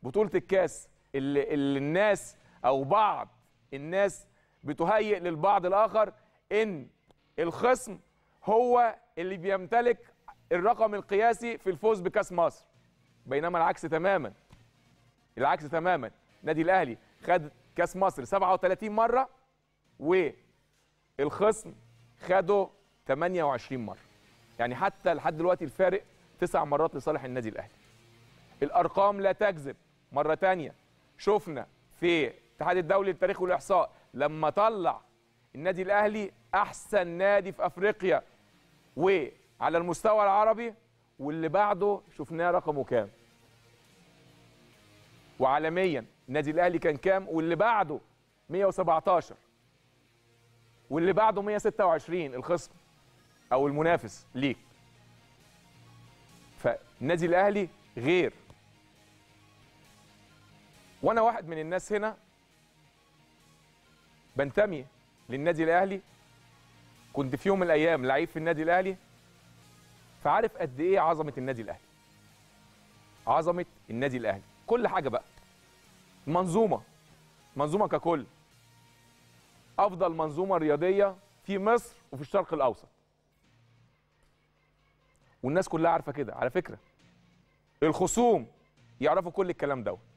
بطوله الكاس اللي, اللي الناس او بعض الناس بتهيئ للبعض الاخر ان الخصم هو اللي بيمتلك الرقم القياسي في الفوز بكاس مصر بينما العكس تماما العكس تماما النادي الاهلي خد كاس مصر 37 مره والخصم خده 28 مره يعني حتى لحد دلوقتي الفارق تسع مرات لصالح النادي الاهلي الارقام لا تكذب مره تانية شفنا في الاتحاد الدولي للتاريخ والاحصاء لما طلع النادي الاهلي احسن نادي في افريقيا وعلى المستوى العربي واللي بعده شفناه رقمه كام وعالميا النادي الاهلي كان كام واللي بعده 117 واللي بعده 126 الخصم او المنافس ليك فالنادي الاهلي غير وانا واحد من الناس هنا بنتمي للنادي الاهلي كنت في يوم من الايام لعيب في النادي الاهلي فعارف قد ايه عظمه النادي الاهلي عظمه النادي الاهلي كل حاجه بقى منظومه منظومه ككل افضل منظومه رياضيه في مصر وفي الشرق الاوسط والناس كلها عارفه كده على فكره الخصوم يعرفوا كل الكلام دوت